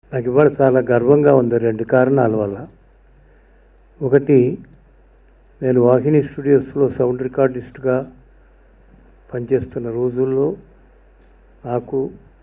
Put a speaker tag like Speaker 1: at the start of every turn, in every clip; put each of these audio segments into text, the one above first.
Speaker 1: నాకు ఇవాళ చాలా గర్వంగా ఉంది రెండు కారణాల వల్ల ఒకటి నేను వాహిని స్టూడియోస్లో సౌండ్ రికార్డిస్ట్గా పనిచేస్తున్న రోజుల్లో నాకు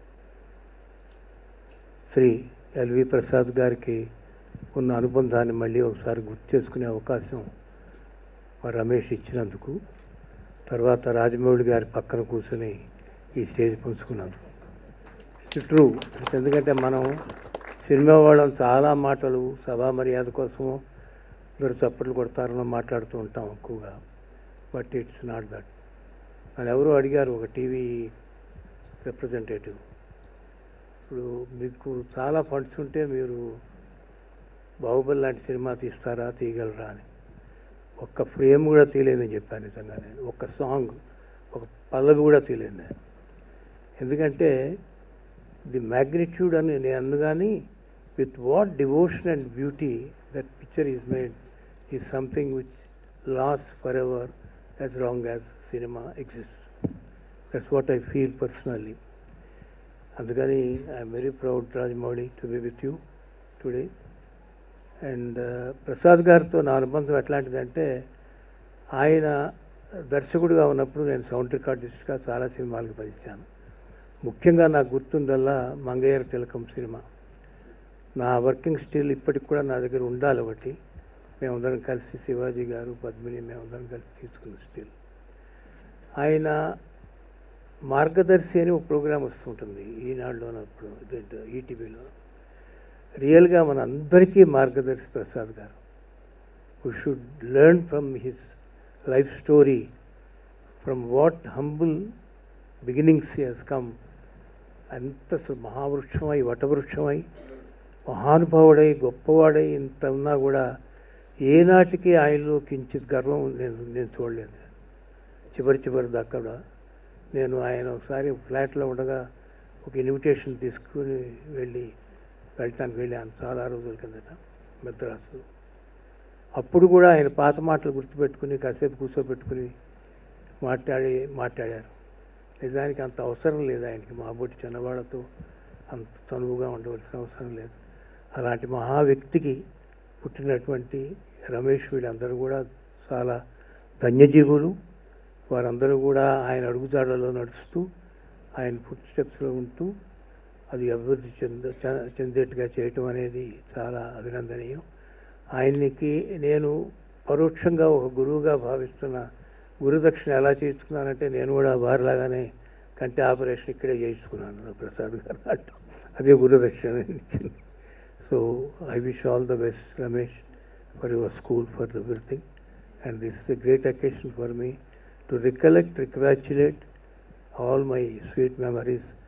Speaker 1: శ్రీ ఎల్వి ప్రసాద్ గారికి ఉన్న అనుబంధాన్ని మళ్ళీ ఒకసారి గుర్తు చేసుకునే అవకాశం మా రమేష్ ఇచ్చినందుకు తర్వాత రాజమౌళి గారి పక్కన కూర్చొని ఈ స్టేజ్ పంచుకున్నందుకు ట్రూ ఎందుకంటే మనం సినిమా వాళ్ళం చాలా మాటలు సభా మర్యాద కోసం అందరూ చప్పట్లు కొడతారని మాట్లాడుతూ ఉంటాం ఎక్కువగా బట్ ఇట్స్ నాట్ దట్ నన్ను ఎవరో అడిగారు ఒక టీవీ రిప్రజెంటేటివ్ ఇప్పుడు మీకు చాలా ఫండ్స్ ఉంటే మీరు బాహుబలి లాంటి సినిమా తీస్తారా తీయగలరా అని ఒక్క ఫ్రేమ్ కూడా తీయలేదని చెప్పాను నిజంగా నేను ఒక్క సాంగ్ ఒక పల్లవి కూడా తీయలేదు నేను ఎందుకంటే ది మ్యాగ్నిట్యూడ్ అని నేను అన్ను కానీ with what devotion and beauty that picture is made is something which lasts for ever as long as cinema exist that's what I feel personally అందుకని I'm very proud Rajamouli to be with you today and Prasad గారితో నా అనుబంధం ఎట్లాంటిదంటే ఆయన దర్శకుడిగా ఉన్నప్పుడు నేను sound రికార్డిస్ట్గా చాలా సినిమాలకు పనిచాను ముఖ్యంగా నాకు గుర్తుందల్లా మంగయ్యర్ తిలకం సినిమా నా వర్కింగ్ స్టిల్ ఇప్పటికి కూడా నా దగ్గర ఉండాలి ఒకటి మేమందరం కలిసి శివాజీ గారు పద్మిని మేమందరం కలిసి తీసుకున్న స్టిల్ ఆయన మార్గదర్శి అని ఒక ప్రోగ్రాం వస్తుంటుంది ఈనాడులోనప్పుడు ఈటీవీలో రియల్గా మన అందరికీ మార్గదర్శి Prasad garu we should learn from his life story from what humble beginnings he's come అంత అసలు మహావృక్షమై వటవృక్షమై మహానుభావుడై గొప్పవాడై ఇంత ఉన్నా కూడా ఏనాటికి ఆయనలో కించిత్ గర్వం నేను నేను చూడలేదు చివరి చివరి దాకా కూడా నేను ఆయన ఒకసారి ఫ్లాట్లో ఉండగా ఒక ఇన్విటేషన్ తీసుకుని వెళ్ళి వెళ్ళటానికి వెళ్ళాను చాలా రోజుల కిందట మద్రాసు అప్పుడు కూడా ఆయన పాత మాటలు గుర్తుపెట్టుకుని కాసేపు కూర్చోబెట్టుకుని మాట్లాడి మాట్లాడారు నిజానికి అంత అవసరం లేదు ఆయనకి మా బొట్టి చిన్నవాళ్ళతో అంత తనువుగా ఉండవలసిన అవసరం లేదు అలాంటి మహా వ్యక్తికి పుట్టినటువంటి రమేష్ వీళ్ళందరూ కూడా చాలా ధన్యజీవులు వారందరూ కూడా ఆయన అడుగుజాడలో నడుస్తూ ఆయన ఫుడ్ స్టెప్స్లో ఉంటూ అది అభివృద్ధి చెంద చెందేట్టుగా చేయటం అనేది చాలా అభినందనీయం ఆయనకి నేను పరోక్షంగా ఒక గురువుగా భావిస్తున్న గురుదక్షిణ ఎలా చేయించుకున్నానంటే నేను కూడా వారిలాగానే కంటి ఆపరేషన్ ఇక్కడే చేయించుకున్నాను ప్రసాద్ గారు అంటూ అదే గురుదక్షిణ ఇచ్చింది so I wish all the best Ramesh for your school for everything and this is a great occasion for me to recollect recapitulate all my sweet memories